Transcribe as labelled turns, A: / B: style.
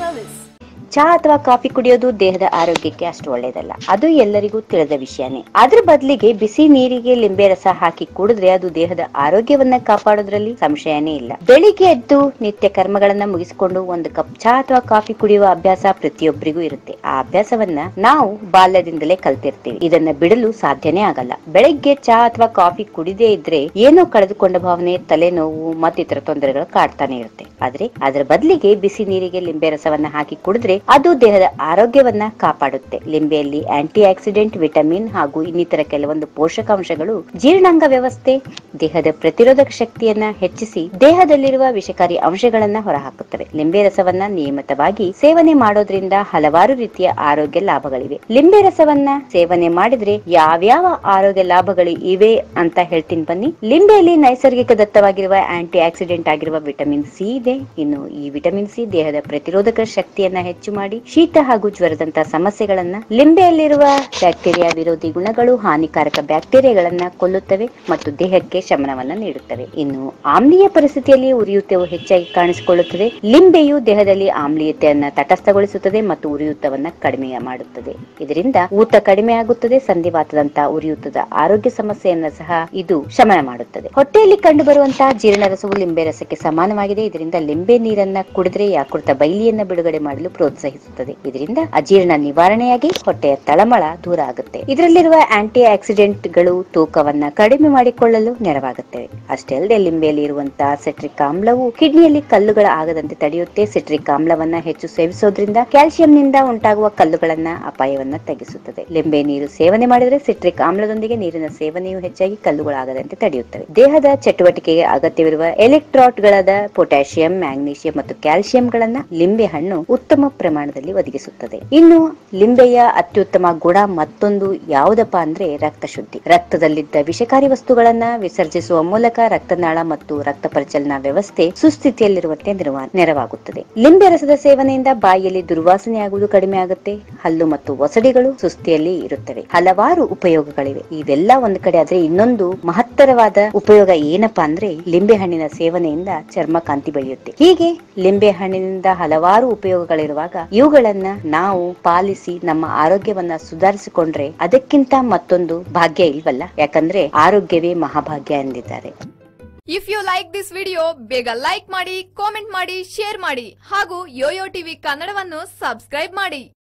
A: service.
B: ಚಹಾ ಅಥವಾ coffee ಕುಡಿಯೋದು ದೇಹದ ಆರೋಗ್ಯಕ್ಕೆ ಅಷ್ಟು ಒಳ್ಳೆಯದಲ್ಲ ಅದು ಎಲ್ಲರಿಗೂ ತಿಳಿದ ವಿಷಯನೇ ಅದ್ರ ಬದಲಿಗೆ ಬಿಸಿ ನೀರಿಗೆ ಲಿಂಬೆ ರಸ ಹಾಕಿ ಕುಡಿದ್ರೆ ಅದು ದೇಹದ ಆರೋಗ್ಯವನ್ನ ಕಾಪಾಡೋದ್ರಲ್ಲಿ ಸಂಶಯನೇ ಇಲ್ಲ ಬೆಳಿಗ್ಗೆ ಎದ್ದು ನಿತ್ಯ ಕರ್ಮಗಳನ್ನ ಮುಗಿಸಿಕೊಂಡು ಒಂದು ಕಪ್ ಚಹಾ ಅಥವಾ ಕಾಫಿ ಕುಡಿಯುವ ಅಭ್ಯಾಸ ಪ್ರತಿಯೊಬ್ಬರಿಗೂ ಇರುತ್ತೆ ಆ ಅಭ್ಯಾಸವನ್ನ ನಾವು ಬಾಲ್ಯದಿಂದಲೇ ಕಲ್ತಿರ್ತೀವಿ ಇದನ್ನ ಬಿಡಲು ಸಾಧ್ಯನೇ ಆಗಲ್ಲ ಬೆಳಿಗ್ಗೆ ಚಹಾ ಅಥವಾ ಕಾಫಿ ಕುಡಿದೇ ಇದ್ರೆ ಏನೋ ಕಳೆದುಕೊಂಡ ಭಾವನೆ ತಲೆನೋವು ಮತ್ತಿತರ ತೊಂದರೆಗಳು ಕಾಡ್ತಾನೆ ಇರುತ್ತೆ ಆದ್ರೆ ಅದರ ಬದಲಿಗೆ ಬಿಸಿ ನೀರಿಗೆ ಲಿಂಬೆ ರಸವನ್ನ ಹಾಕಿ ಕುಡಿದ್ರೆ ಅದು ದೇಹದ ಆರೋಗ್ಯವನ್ನ ಕಾಪಾಡುತ್ತೆ ಲಿಂಬೆಯಲ್ಲಿ ಆಂಟಿ ಆಕ್ಸಿಡೆಂಟ್ ವಿಟಮಿನ್ ಹಾಗೂ ಇನ್ನಿತರ ಕೆಲವೊಂದು ಪೋಷಕಾಂಶಗಳು ಜೀರ್ಣಾಂಗ ವ್ಯವಸ್ಥೆ ದೇಹದ ಪ್ರತಿರೋಧಕ ಶಕ್ತಿಯನ್ನ ಹೆಚ್ಚಿಸಿ ದೇಹದಲ್ಲಿರುವ ವಿಷಕಾರಿ ಅಂಶಗಳನ್ನ ಹೊರಹಾಕುತ್ತವೆ ಲಿಂಬೆ ರಸವನ್ನ ನಿಯಮಿತವಾಗಿ ಸೇವನೆ ಮಾಡೋದ್ರಿಂದ ಹಲವಾರು ರೀತಿಯ ಆರೋಗ್ಯ ಲಾಭಗಳಿವೆ ಲಿಂಬೆ ರಸವನ್ನ ಸೇವನೆ ಮಾಡಿದ್ರೆ ಯಾವ್ಯಾವ ಆರೋಗ್ಯ ಲಾಭಗಳು ಇವೆ ಅಂತ ಹೇಳ್ತೀನಿ ಬನ್ನಿ ಲಿಂಬೆಯಲ್ಲಿ ನೈಸರ್ಗಿಕ ದತ್ತವಾಗಿರುವ ಆಂಟಿ ಆಕ್ಸಿಡೆಂಟ್ ಆಗಿರುವ ವಿಟಮಿನ್ ಸಿ ಇದೆ ಇನ್ನು ಈ ವಿಟಮಿನ್ ಸಿ ದೇಹದ ಪ್ರತಿರೋಧಕ ಶಕ್ತಿಯನ್ನ ಹೆಚ್ಚು ಮಾಡಿ ಶೀತ ಹಾಗೂ ಜ್ವರದಂತಹ ಸಮಸ್ಯೆಗಳನ್ನ ಲಿಂಬೆಯಲ್ಲಿರುವ ಬ್ಯಾಕ್ಟೀರಿಯಾ ವಿರೋಧಿ ಗುಣಗಳು ಹಾನಿಕಾರಕ ಬ್ಯಾಕ್ಟೀರಿಯಾಗಳನ್ನ ಕೊಲ್ಲುತ್ತವೆ ಮತ್ತು ದೇಹಕ್ಕೆ ಶಮನವನ್ನ ನೀಡುತ್ತವೆ ಇನ್ನು ಆಮ್ಲೀಯ ಪರಿಸ್ಥಿತಿಯಲ್ಲಿ ಉರಿಯೂತವು ಹೆಚ್ಚಾಗಿ ಕಾಣಿಸಿಕೊಳ್ಳುತ್ತದೆ ಲಿಂಬೆಯು ದೇಹದಲ್ಲಿ ಆಮ್ಲೀಯತೆಯನ್ನ ತಟಸ್ಥಗೊಳಿಸುತ್ತದೆ ಮತ್ತು ಉರಿಯೂತವನ್ನ ಕಡಿಮೆ ಮಾಡುತ್ತದೆ ಇದರಿಂದ ಊತ ಕಡಿಮೆ ಆಗುತ್ತದೆ ಸಂಧಿವಾತದಂತಹ ಉರಿಯೂತದ ಆರೋಗ್ಯ ಸಮಸ್ಯೆಯನ್ನ ಸಹ ಇದು ಶಮನ ಮಾಡುತ್ತದೆ ಹೊಟ್ಟೆಯಲ್ಲಿ ಕಂಡು ಬರುವಂತಹ ಜೀರ್ಣರಸವು ಲಿಂಬೆ ರಸಕ್ಕೆ ಸಮಾನವಾಗಿದೆ ಇದರಿಂದ ಲಿಂಬೆ ನೀರನ್ನ ಕುಡಿದ್ರೆ ಯಾಕೃತ ಬೈಲಿಯನ್ನ ಬಿಡುಗಡೆ ಮಾಡಲು ಪ್ರೋತ್ಸಾಹಿಸುತ್ತದೆ ಇದರಿಂದ ಅಜೀರ್ಣ ನಿವಾರಣೆಯಾಗಿ ಹೊಟ್ಟೆಯ ತಳಮಳ ದೂರ ಆಗುತ್ತೆ ಇದರಲ್ಲಿರುವ ಆಂಟಿ ಆಕ್ಸಿಡೆಂಟ್ ಗಳು ತೂಕವನ್ನ ಕಡಿಮೆ ಮಾಡಿಕೊಳ್ಳಲು ನೆರವಾಗುತ್ತವೆ ಅಷ್ಟೇ ಅಲ್ಲದೆ ಲಿಂಬೆಯಲ್ಲಿ ಇರುವಂತಹ ಸೆಟ್ರಿಕ್ ಆಮ್ಲವು ಕಿಡ್ನಿಯಲ್ಲಿ ಕಲ್ಲುಗಳ ಆಗದಂತೆ ತಡೆಯುತ್ತೆ ಸೆಟ್ರಿಕ್ ಆಮ್ಲವನ್ನ ಹೆಚ್ಚು ಸೇವಿಸೋದ್ರಿಂದ ಕ್ಯಾಲ್ಸಿಯಂನಿಂದ ಉಂಟಾಗುವ ಕಲ್ಲುಗಳನ್ನ ಅಪಾಯವನ್ನ ತಗ್ಗಿಸುತ್ತದೆ ಲಿಂಬೆ ನೀರು ಸೇವನೆ ಮಾಡಿದ್ರೆ ಸಿಟ್ರಿಕ್ ಆಮ್ಲದೊಂದಿಗೆ ನೀರಿನ ಸೇವನೆಯು ಹೆಚ್ಚಾಗಿ ಕಲ್ಲುಗಳಾಗದಂತೆ ತಡೆಯುತ್ತವೆ ದೇಹದ ಚಟುವಟಿಕೆಗೆ ಅಗತ್ಯವಿರುವ ಎಲೆಕ್ಟ್ರಾಟ್ ಗಳಾದ ಪೊಟ್ಯಾಷಿಯಂ ಮ್ಯಾಗ್ನೀಷಿಯಂ ಮತ್ತು ಕ್ಯಾಲ್ಸಿಯಂ ಗಳನ್ನ ಲಿಂಬೆ ಹಣ್ಣು ಉತ್ತಮ ಪ್ರಮಾಣದಲ್ಲಿ ಒದಗಿಸುತ್ತದೆ ಇನ್ನು ಲಿಂಬೆಯ ಅತ್ಯುತ್ತಮ ಗುಣ ಮತ್ತೊಂದು ಯಾವುದಪ್ಪ ಅಂದ್ರೆ ರಕ್ತ ಶುದ್ಧಿ ರಕ್ತದಲ್ಲಿದ್ದ ವಿಷಕಾರಿ ವಸ್ತುಗಳನ್ನ ವಿಸರ್ಜಿಸುವ ಮೂಲಕ ರಕ್ತನಾಳ ಮತ್ತು ರಕ್ತ ಪರಿಚಲನಾ ವ್ಯವಸ್ಥೆ ಸುಸ್ಥಿತಿಯಲ್ಲಿರುವಂತೆ ನೆರವಾ- ನೆರವಾಗುತ್ತದೆ ಲಿಂಬೆ ರಸದ ಸೇವನೆಯಿಂದ ಬಾಯಿಯಲ್ಲಿ ದುರ್ವಾಸನೆ ಆಗುವುದು ಕಡಿಮೆ ಆಗುತ್ತೆ ಹಲ್ಲು ಮತ್ತು ಒಸಡಿಗಳು ಸುಸ್ಥಿಯಲ್ಲಿ ಇರುತ್ತವೆ ಹಲವಾರು ಉಪಯೋಗಗಳಿವೆ ಇವೆಲ್ಲ ಒಂದ್ ಕಡೆ ಆದ್ರೆ ಇನ್ನೊಂದು ಮಹತ್ತರವಾದ ಉಪಯೋಗ ಏನಪ್ಪಾ ಅಂದ್ರೆ ಲಿಂಬೆ ಹಣ್ಣಿನ ಸೇವನೆಯಿಂದ ಚರ್ಮ ಕಾಂತಿ ಬೆಳೆಯುತ್ತೆ ಹೀಗೆ ಲಿಂಬೆ ಹಣ್ಣಿನಿಂದ ಹಲವಾರು ಉಪಯೋಗಗಳಿರುವಾಗ ಇವುಗಳನ್ನ ನಾವು ಪಾಲಿಸಿ ನಮ್ಮ ಆರೋಗ್ಯವನ್ನ ಸುಧಾರಿಸಿಕೊಂಡ್ರೆ ಅದಕ್ಕಿಂತ ಮತ್ತೊಂದು ಭಾಗ್ಯ ಇಲ್ವಲ್ಲ ಯಾಕಂದ್ರೆ ಆರೋಗ್ಯವೇ ಮಹಾಭಾಗ್ಯ ಎಂದಿದ್ದಾರೆ
A: if you like this video ಬೇಗ ಲೈಕ್ ಮಾಡಿ ಕಾಮೆಂಟ್ ಮಾಡಿ ಶೇರ್ ಮಾಡಿ ಹಾಗೂ ಯೋಯೋ ಟಿವಿ ಕನ್ನಡವನ್ನು ಸಬ್ಸ್ಕ್ರೈಬ್ ಮಾಡಿ